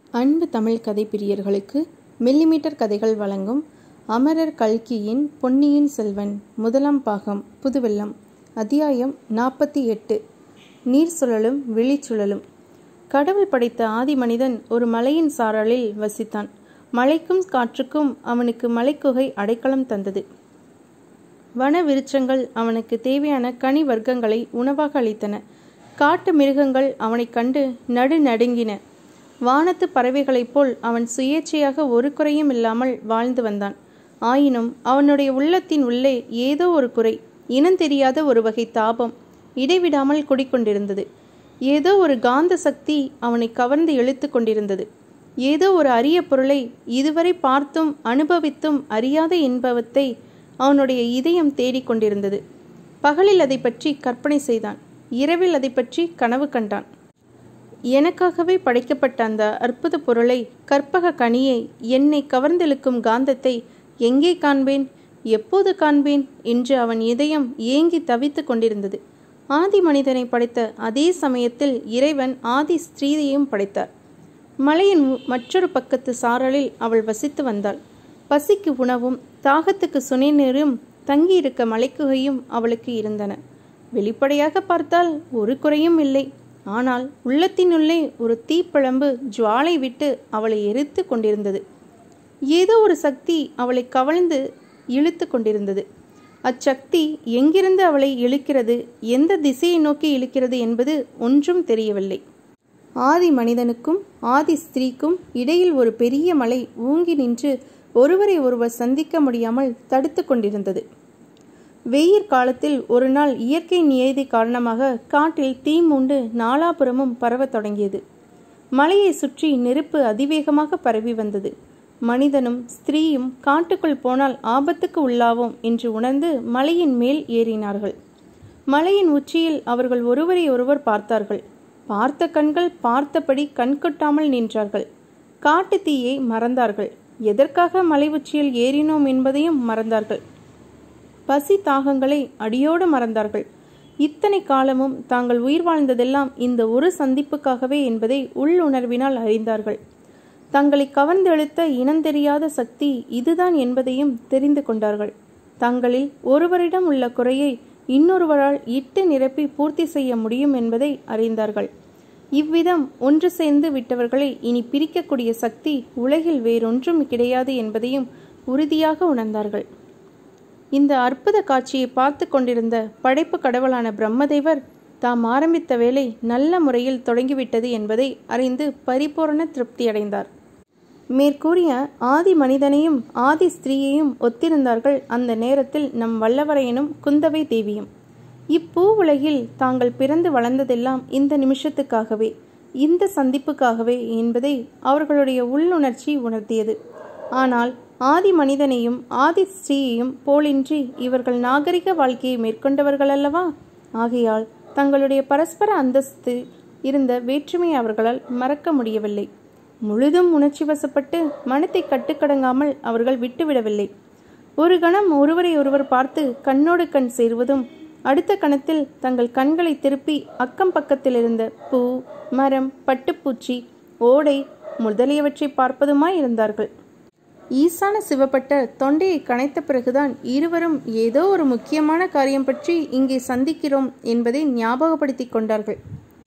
அன்பு தமிழ் கதை பிரியர்களுக்கு மில்லிமீட்டர் கதைகள் வழங்கும் அமரர் கல்கியின் பொன்னியின் செல்வன் முதலாம் பாகம் புதுவெள்ளம் அத்தியாயம் நாற்பத்தி எட்டு நீர் சுழலும் விழிச்சுழலும் கடவுள் படைத்த ஆதி மனிதன் ஒரு மலையின் சாரலில் வசித்தான் மழைக்கும் காற்றுக்கும் அவனுக்கு மலைக்குகை அடைக்கலம் தந்தது வன விருட்சங்கள் அவனுக்கு தேவையான கனி வர்க்கங்களை உணவாக அளித்தன காட்டு மிருகங்கள் அவனைக் கண்டு நடு நடுங்கின வானத்து பறவைகளைப் போல் அவன் சுயேட்சையாக ஒரு குறையும் இல்லாமல் வாழ்ந்து வந்தான் ஆயினும் அவனுடைய உள்ளத்தின் உள்ளே ஏதோ ஒரு குறை இனந்தெரியாத ஒரு வகை தாபம் இடைவிடாமல் குடிக்கொண்டிருந்தது ஏதோ ஒரு காந்த சக்தி அவனை கவர்ந்து இழுத்து கொண்டிருந்தது ஏதோ ஒரு அரிய பொருளை இதுவரை பார்த்தும் அனுபவித்தும் அறியாத இன்பவத்தை அவனுடைய இதயம் தேடிக்கொண்டிருந்தது பகலில் அதை பற்றி கற்பனை செய்தான் இரவில் அதை பற்றி கனவு கண்டான் எனக்காகவே படைக்கப்பட்ட அந்த அற்புத பொருளை கற்பக கனியை என்னை கவர்ந்தெழுக்கும் காந்தத்தை எங்கே காண்பேன் எப்போது காண்பேன் என்று அவன் இதயம் ஏங்கி தவித்து கொண்டிருந்தது ஆதி மனிதனை படைத்த அதே சமயத்தில் இறைவன் ஆதி ஸ்திரீயையும் படைத்தார் மலையின் மற்றொரு பக்கத்து சாரலில் அவள் வசித்து வந்தாள் பசிக்கு உணவும் தாகத்துக்கு சுனைநீரும் தங்கியிருக்க மலைக்குகையும் அவளுக்கு இருந்தன வெளிப்படையாக பார்த்தால் ஒரு குறையும் இல்லை ஆனால் உள்ளத்தினுள்ளே ஒரு தீப்பிழம்பு ஜுவாலை விட்டு அவளை எரித்து கொண்டிருந்தது ஏதோ ஒரு சக்தி அவளை கவழ்ந்து இழுத்து கொண்டிருந்தது அச்சக்தி எங்கிருந்து அவளை இழுக்கிறது எந்த திசையை நோக்கி இழுக்கிறது என்பது ஒன்றும் தெரியவில்லை ஆதி மனிதனுக்கும் ஆதி ஸ்திரீக்கும் இடையில் ஒரு பெரிய மலை ஊங்கி நின்று ஒருவரை ஒருவர் சந்திக்க முடியாமல் தடுத்து கொண்டிருந்தது வெயிற் காலத்தில் ஒரு நாள் இயற்கை நியதி காரணமாக காட்டில் தீ மூண்டு நாலாபுரமும் பரவத் தொடங்கியது மலையை சுற்றி நெருப்பு அதிவேகமாக பரவி வந்தது மனிதனும் ஸ்திரீயும் காட்டுக்குள் போனால் ஆபத்துக்கு உள்ளாவோம் என்று உணர்ந்து மலையின் மேல் ஏறினார்கள் மலையின் உச்சியில் அவர்கள் ஒருவரை ஒருவர் பார்த்தார்கள் பார்த்த கண்கள் பார்த்தபடி கண்கொட்டாமல் நின்றார்கள் காட்டு தீயை மறந்தார்கள் எதற்காக மலை உச்சியில் ஏறினோம் என்பதையும் மறந்தார்கள் பசி தாகங்களை அடியோடு மறந்தார்கள் இத்தனை காலமும் தாங்கள் உயிர் வாழ்ந்ததெல்லாம் இந்த ஒரு சந்திப்புக்காகவே என்பதை உள்ளுணர்வினால் அறிந்தார்கள் தங்களை கவர்ந்தெழுத்த இனந்தெரியாத சக்தி இதுதான் என்பதையும் தெரிந்து கொண்டார்கள் தங்களில் ஒருவரிடம் உள்ள குறையை இன்னொருவரால் இட்டு நிரப்பி பூர்த்தி செய்ய முடியும் என்பதை அறிந்தார்கள் இவ்விதம் ஒன்று சேர்ந்து விட்டவர்களை இனி பிரிக்கக்கூடிய சக்தி உலகில் வேறொன்றும் கிடையாது என்பதையும் உறுதியாக உணர்ந்தார்கள் இந்த அற்புத காட்சியை பார்த்து கொண்டிருந்த படைப்பு கடவுளான பிரம்மதேவர் தாம் ஆரம்பித்த வேலை நல்ல முறையில் தொடங்கிவிட்டது என்பதை அறிந்து பரிபூரண திருப்தியடைந்தார் மேற்கூறிய ஆதி மனிதனையும் ஆதி ஸ்திரீயையும் ஒத்திருந்தார்கள் அந்த நேரத்தில் நம் வல்லவரையனும் குந்தவை தேவியும் இப்பூ உலகில் தாங்கள் பிறந்து வளர்ந்ததெல்லாம் இந்த நிமிஷத்துக்காகவே இந்த சந்திப்புக்காகவே என்பதை அவர்களுடைய உள்ளுணர்ச்சி உணர்த்தியது ஆனால் ஆதி மனிதனையும் ஆதி ஸ்ரீயையும் போலின்றி இவர்கள் நாகரிக வாழ்க்கையை மேற்கொண்டவர்கள் அல்லவா ஆகையால் தங்களுடைய பரஸ்பர அந்தஸ்து இருந்த வேற்றுமை அவர்களால் மறக்க முடியவில்லை முழுதும் உணர்ச்சி வசப்பட்டு மனத்தை கட்டுக்கடங்காமல் அவர்கள் விட்டுவிடவில்லை ஒரு கணம் ஒருவரை ஒருவர் பார்த்து கண்ணோடு கண் சேருவதும் அடுத்த கணத்தில் தங்கள் கண்களை திருப்பி அக்கம் பக்கத்தில் இருந்த பூ மரம் பட்டுப்பூச்சி ஓடை முதலியவற்றை பார்ப்பதுமாய் இருந்தார்கள் ஈசான சிவப்பட்டர் தொண்டையை கனைத்த பிறகுதான் இருவரும் ஏதோ ஒரு முக்கியமான காரியம் பற்றி இங்கே சந்திக்கிறோம் என்பதை ஞாபகப்படுத்திக் கொண்டார்கள்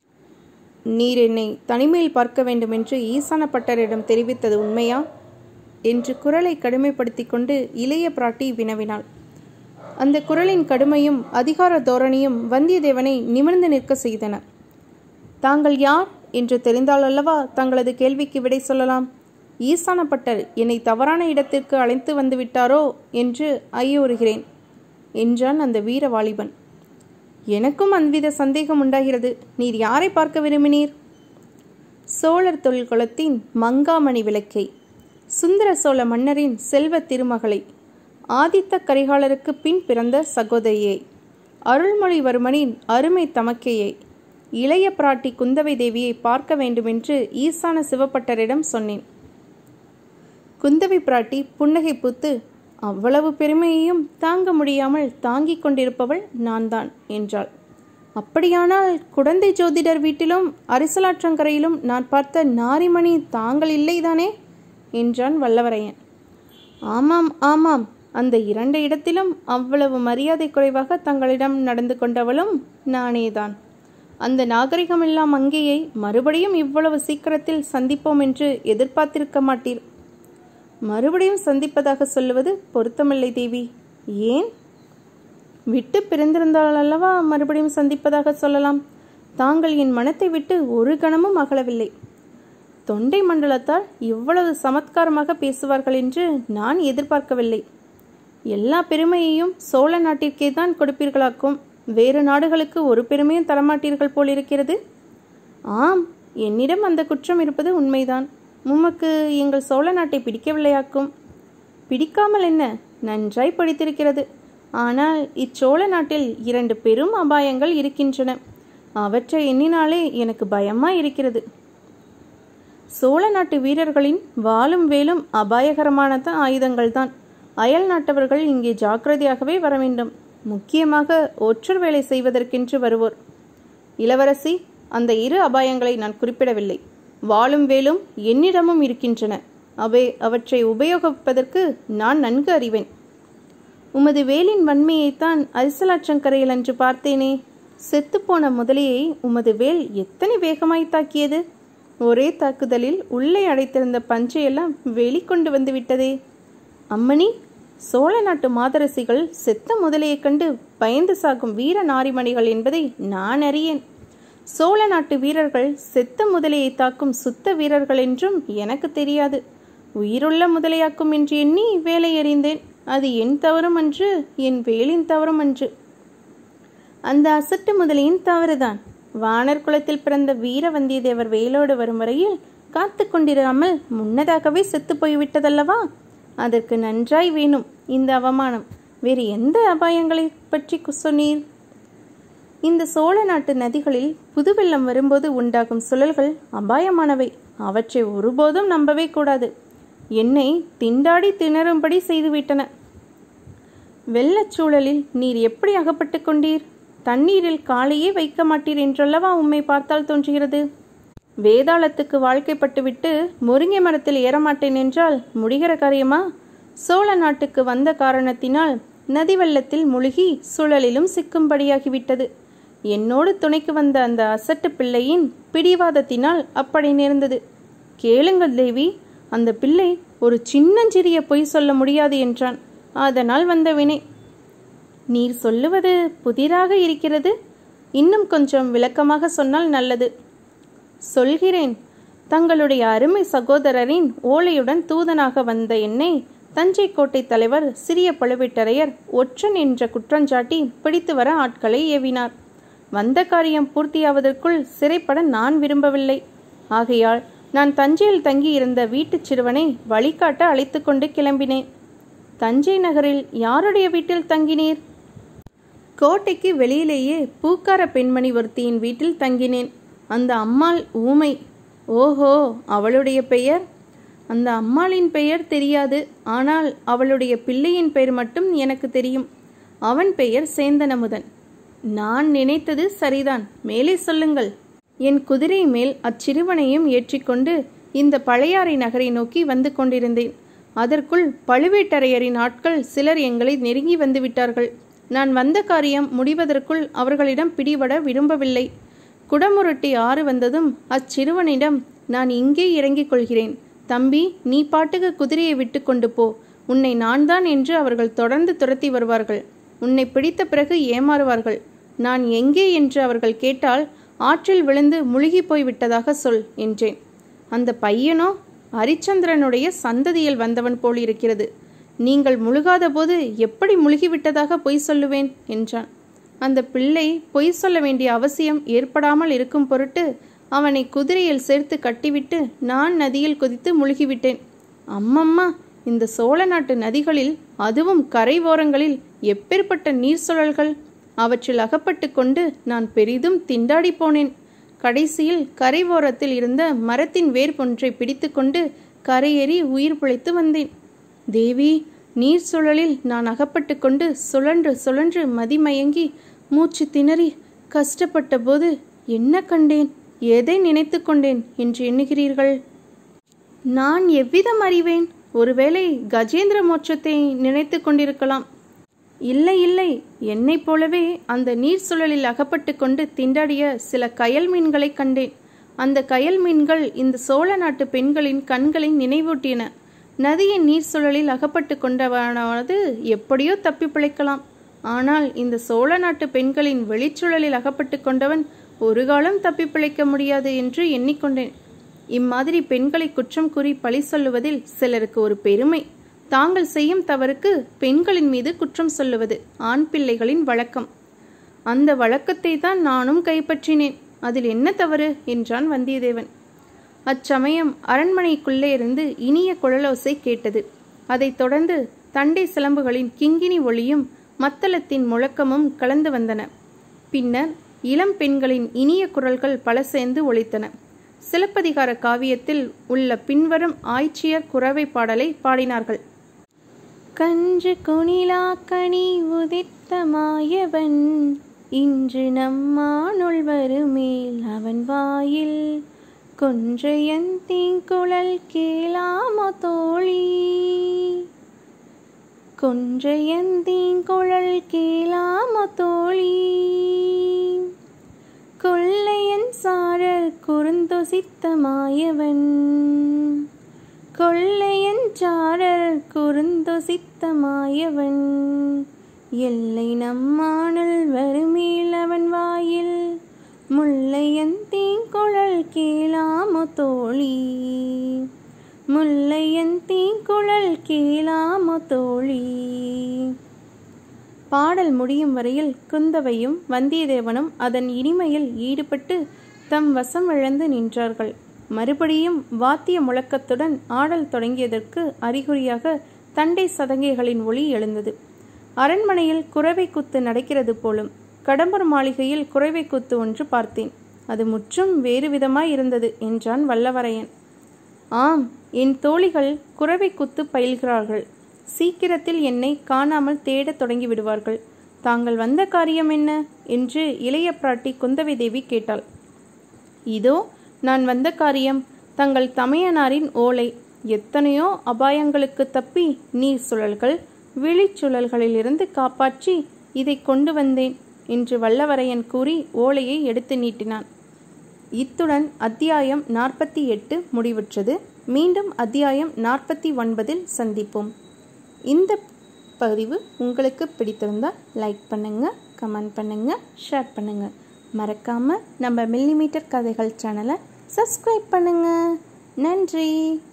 நீர் என்னை தனிமையில் பார்க்க வேண்டுமென்று ஈசான பட்டரிடம் தெரிவித்தது உண்மையா என்று குரலை கடுமைப்படுத்தி கொண்டு இளைய பிராட்டி வினவினாள் அந்த குரலின் கடுமையும் அதிகார தோரணியும் வந்தியத்தேவனை நிமிர்ந்து நிற்க செய்தன தாங்கள் யார் என்று தெரிந்தால் அல்லவா தங்களது கேள்விக்கு விடை சொல்லலாம் ஈசான பட்டர் என்னை தவறான இடத்திற்கு அழைத்து வந்து விட்டாரோ என்று ஐயோறுகிறேன் என்றான் அந்த வீர வாலிபன் எனக்கும் அவ்வித சந்தேகம் உண்டாகிறது நீர் யாரை பார்க்க விரும்பினீர் சோழர் தொழில்குலத்தின் மங்காமணி விளக்கை சுந்தர சோழ மன்னரின் செல்வ திருமகளை ஆதித்த கரிகாலருக்கு பின் பிறந்த சகோதரியை அருள்மொழிவர்மனின் அருமை தமக்கையை இளைய பிராட்டி குந்தவை தேவியை பார்க்க வேண்டுமென்று ஈசான சிவப்பட்டரிடம் சொன்னேன் குந்தவை பிராட்டி புன்னகை பூத்து அவ்வளவு பெருமையையும் தாங்க முடியாமல் தாங்கிக் கொண்டிருப்பவள் நான் தான் என்றாள் அப்படியானால் குடந்தை ஜோதிடர் வீட்டிலும் அரிசலாற்றங்கரையிலும் நான் பார்த்த நாரிமணி தாங்கள் இல்லைதானே என்றான் வல்லவரையன் ஆமாம் ஆமாம் அந்த இரண்டு இடத்திலும் அவ்வளவு மரியாதை குறைவாக தங்களிடம் நடந்து கொண்டவளும் நானேதான் அந்த நாகரிகமில்லா மங்கையை மறுபடியும் இவ்வளவு சீக்கிரத்தில் சந்திப்போம் என்று எதிர்பார்த்திருக்க மாட்டீர் மறுபடியும் சந்திப்பதாக சொல்லுவது பொருத்தமில்லை தேவி ஏன் விட்டு பிரிந்திருந்தால் அல்லவா மறுபடியும் சந்திப்பதாக சொல்லலாம் தாங்கள் என் மனத்தை விட்டு ஒரு கணமும் அகலவில்லை தொண்டை மண்டலத்தால் இவ்வளவு சமத்காரமாக பேசுவார்கள் என்று நான் எதிர்பார்க்கவில்லை எல்லா பெருமையையும் சோழ நாட்டிற்கே தான் கொடுப்பீர்களாக்கும் வேறு நாடுகளுக்கு ஒரு பெருமையும் தரமாட்டீர்கள் போலிருக்கிறது ஆம் என்னிடம் அந்த குற்றம் இருப்பது உண்மைதான் உமக்கு எங்கள் சோழ நாட்டை பிடிக்கவில்லையாக்கும் பிடிக்காமல் என்ன நன்றாய் படித்திருக்கிறது ஆனால் இச்சோழ நாட்டில் இரண்டு பெரும் அபாயங்கள் இருக்கின்றன அவற்றை எண்ணினாலே எனக்கு பயமாய் இருக்கிறது சோழ நாட்டு வீரர்களின் வாளும் வேலும் அபாயகரமான ஆயுதங்கள்தான் அயல் நாட்டவர்கள் இங்கே ஜாக்கிரதையாகவே வர வேண்டும் முக்கியமாக ஒற்றர் வேலை செய்வதற்கென்று வருவோர் இளவரசி அந்த இரு அபாயங்களை நான் குறிப்பிடவில்லை வாளும் வேலும் என்னிடமும் இருக்கின்றன அவை அவற்றை உபயோகிப்பதற்கு நான் நன்கு அறிவேன் உமது வேலின் வன்மையைத்தான் அரிசலாற்றங்கரையில் அன்று பார்த்தேனே செத்துப்போன முதலையை உமது வேல் எத்தனை வேகமாய் தாக்கியது ஒரே தாக்குதலில் உள்ளே அடைத்திருந்த பஞ்சையெல்லாம் வெளிக்கொண்டு வந்து விட்டதே அம்மணி சோழ நாட்டு மாதரசிகள் செத்த முதலையைக் கண்டு பயந்து சாகும் வீர நாரிமணிகள் என்பதை நான் அறியேன் சோழ நாட்டு வீரர்கள் செத்த முதலையை தாக்கும் சுத்த வீரர்கள் என்றும் எனக்கு தெரியாது உயிருள்ள முதலையாக்கும் என்று எண்ணி வேலை எறிந்தேன் அது என் தவறும் அன்று என் வேலின் தவறும் அன்று அந்த அசட்டு முதலையின் தவறுதான் வானர் குலத்தில் பிறந்த வீர வந்தியத்தேவர் வேலோடு வரும் வரையில் காத்து கொண்டிராமல் முன்னதாகவே செத்து போய்விட்டதல்லவா அதற்கு நன்றாய் வேணும் இந்த அவமானம் வேறு எந்த அபாயங்களை பற்றி சொன்னீர் இந்த சோழ நாட்டு நதிகளில் புது வெள்ளம் வரும்போது உண்டாகும் சுழல்கள் அபாயமானவை அவற்றை ஒருபோதும் நம்பவே கூடாது என்னை திண்டாடி திணறும்படி செய்துவிட்டன வெள்ளச் சூழலில் நீர் எப்படி அகப்பட்டு கொண்டீர் தண்ணீரில் காலையே வைக்க மாட்டீர் என்றல்லவா உம்மை பார்த்தால் தோன்றுகிறது வேதாளத்துக்கு வாழ்க்கைப்பட்டுவிட்டு முருங்கை மரத்தில் ஏறமாட்டேன் என்றால் முடிகிற காரியமா சோழ நாட்டுக்கு வந்த காரணத்தினால் நதி வெள்ளத்தில் முழுகி சுழலிலும் சிக்கும்படியாகிவிட்டது என்னோடு துணைக்கு வந்த அந்த அசட்டு பிள்ளையின் பிடிவாதத்தினால் அப்படி நேர்ந்தது கேளுங்கள் தேவி அந்த பிள்ளை ஒரு சின்னஞ்சிறிய பொய் சொல்ல முடியாது என்றான் அதனால் வந்த வினை நீர் சொல்லுவது புதிராக இருக்கிறது இன்னும் கொஞ்சம் விளக்கமாக சொன்னால் நல்லது சொல்கிறேன் தங்களுடைய அருமை சகோதரரின் ஓலையுடன் தூதனாக வந்த என்னை தஞ்சை கோட்டை தலைவர் சிறிய பழுவேட்டரையர் ஒற்றன் என்ற குற்றஞ்சாட்டி பிடித்து வர ஆட்களை ஏவினார் வந்த காரியம் பூர்த்தியாவதற்குள் சிறைப்பட நான் விரும்பவில்லை ஆகையால் நான் தஞ்சையில் தங்கியிருந்த வீட்டுச் சிறுவனை வழிகாட்ட அழைத்து கொண்டு கிளம்பினேன் தஞ்சை நகரில் யாருடைய வீட்டில் தங்கினீர் கோட்டைக்கு வெளியிலேயே பூக்கார பெண்மணி ஒருத்தியின் வீட்டில் தங்கினேன் அந்த அம்மாள் ஊமை ஓஹோ அவளுடைய பெயர் அந்த அம்மாளின் பெயர் தெரியாது ஆனால் அவளுடைய பிள்ளையின் பெயர் மட்டும் எனக்கு தெரியும் அவன் பெயர் சேந்தனமுதன் நான் நினைத்தது சரிதான் மேலே சொல்லுங்கள் என் குதிரை மேல் அச்சிறுவனையும் ஏற்றிக்கொண்டு இந்த பழையாறை நகரை நோக்கி வந்து கொண்டிருந்தேன் அதற்குள் பழுவேட்டரையரின் ஆட்கள் சிலர் எங்களை நெருங்கி வந்து விட்டார்கள் நான் வந்த காரியம் முடிவதற்குள் அவர்களிடம் பிடிபட விரும்பவில்லை குடமுரட்டி ஆறு வந்ததும் அச்சிறுவனிடம் நான் இங்கே இறங்கிக் கொள்கிறேன் தம்பி நீ பாட்டுக்கு குதிரையை விட்டு கொண்டு போ உன்னை நான் தான் என்று அவர்கள் தொடர்ந்து துரத்தி வருவார்கள் உன்னை பிடித்த பிறகு ஏமாறுவார்கள் நான் எங்கே என்று அவர்கள் கேட்டால் ஆற்றில் விழுந்து முழுகி போய் விட்டதாக சொல் என்றேன் அந்த பையனோ ஹரிச்சந்திரனுடைய சந்ததியில் வந்தவன் போல் இருக்கிறது நீங்கள் முழுகாத போது எப்படி முழுகிவிட்டதாக பொய் சொல்லுவேன் என்றான் அந்த பிள்ளை பொய் சொல்ல வேண்டிய அவசியம் ஏற்படாமல் இருக்கும் பொருட்டு அவனை குதிரையில் சேர்த்து கட்டிவிட்டு நான் நதியில் குதித்து முழுகிவிட்டேன் அம்மம்மா இந்த சோழ நாட்டு நதிகளில் அதுவும் கரை ஓரங்களில் எப்பேற்பட்ட நீர் சுழல்கள் அவற்றில் அகப்பட்டு கொண்டு நான் பெரிதும் திண்டாடி போனேன் கடைசியில் கரை ஓரத்தில் இருந்த மரத்தின் வேர் ஒன்றை பிடித்துக்கொண்டு கரையேறி உயிர் பிழைத்து வந்தேன் தேவி நீர் சுழலில் நான் அகப்பட்டு கொண்டு சுழன்று சுழன்று மதிமயங்கி மூச்சு திணறி கஷ்டப்பட்ட போது என்ன கண்டேன் எதை நினைத்து கொண்டேன் என்று எண்ணுகிறீர்கள் நான் எவ்விதம் அறிவேன் ஒருவேளை கஜேந்திர மோட்சத்தை நினைத்து கொண்டிருக்கலாம் இல்லை இல்லை என்னைப் போலவே அந்த நீர் சுழலில் அகப்பட்டு கொண்டு திண்டாடிய சில கயல் மீன்களை கண்டேன் அந்த கயல் மீன்கள் இந்த சோழ நாட்டு பெண்களின் கண்களை நினைவூட்டின நதியின் நீர் சுழலில் அகப்பட்டு கொண்டவனாவது எப்படியோ தப்பி பிழைக்கலாம் ஆனால் இந்த சோழ நாட்டு பெண்களின் வெளிச்சுழலில் அகப்பட்டு கொண்டவன் ஒரு காலம் தப்பி பிழைக்க முடியாது என்று எண்ணிக்கொண்டேன் இம்மாதிரி பெண்களை குற்றம் கூறி பழி சொல்லுவதில் சிலருக்கு ஒரு பெருமை தாங்கள் செய்யும் தவறுக்கு பெண்களின் மீது குற்றம் சொல்லுவது ஆண் பிள்ளைகளின் வழக்கம் அந்த வழக்கத்தை தான் நானும் கைப்பற்றினேன் அதில் என்ன தவறு என்றான் வந்தியத்தேவன் அச்சமயம் அரண்மனைக்குள்ளே இருந்து இனிய குழலோசை கேட்டது அதைத் தொடர்ந்து தண்டை சிலம்புகளின் கிங்கினி ஒளியும் மத்தளத்தின் முழக்கமும் கலந்து வந்தன பின்னர் இளம் பெண்களின் இனிய குரல்கள் பல சேர்ந்து ஒலித்தன சிலப்பதிகார காவியத்தில் உள்ள பின்வரும் ஆய்ச்சியர் குறவை பாடலை பாடினார்கள் கன்று குணிலா கனி உதித்த மாயவன் இன்று நம்மானுள் வருமேல் அவன் வாயில் கொன்றையன் தீங்குழல் கேளாமோ தோழி கொன்றையன் தீங்குழல் கேளாமோ தோழி கொள்ளையன் சாரர் குறுந்தொசித்த மாயவன் கொள்ளையன் சாரர் குறுந்தொசித்த மாயவன் எல்லை நம்மானல் வருமேல் அவன் வாயில் முல்லையன் தீங்குழல் கேளாமோ தோழி முல்லையன் தீங்குழல் கேளாமோ தோழி பாடல் முடியும் வரையில் குந்தவையும் வந்தியத்தேவனும் அதன் இனிமையில் ஈடுபட்டு தம் வசம் இழந்து நின்றார்கள் மறுபடியும் வாத்திய முழக்கத்துடன் ஆடல் தொடங்கியதற்கு அறிகுறியாக தண்டை சதங்கைகளின் ஒளி எழுந்தது அரண்மனையில் குறவை குத்து நடக்கிறது போலும் கடம்பர் மாளிகையில் குறவை குத்து ஒன்று பார்த்தேன் அது முற்றும் வேறு விதமாய் இருந்தது என்றான் வல்லவரையன் ஆம் என் தோழிகள் குறவை குத்து பயில்கிறார்கள் சீக்கிரத்தில் என்னை காணாமல் தேடத் தொடங்கி விடுவார்கள் தாங்கள் வந்த காரியம் என்ன என்று இளைய பிராட்டி குந்தவை தேவி கேட்டாள் இதோ நான் வந்த காரியம் தங்கள் தமையனாரின் ஓலை எத்தனையோ அபாயங்களுக்கு தப்பி நீர் சுழல்கள் விழிச்சுழல்களிலிருந்து காப்பாற்றி இதை கொண்டு வந்தேன் என்று வல்லவரையன் கூறி ஓலையை எடுத்து நீட்டினான் இத்துடன் அத்தியாயம் நாற்பத்தி எட்டு முடிவுற்றது மீண்டும் அத்தியாயம் நாற்பத்தி ஒன்பதில் சந்திப்போம் இந்த பதிவு உங்களுக்கு பிடித்திருந்தால் லைக் பண்ணுங்கள் கமெண்ட் பண்ணுங்கள் ஷேர் பண்ணுங்கள் மறக்காமல் நம்ம மில்லிமீட்டர் கதைகள் சேனலை சப்ஸ்கிரைப் பண்ணுங்கள் நன்றி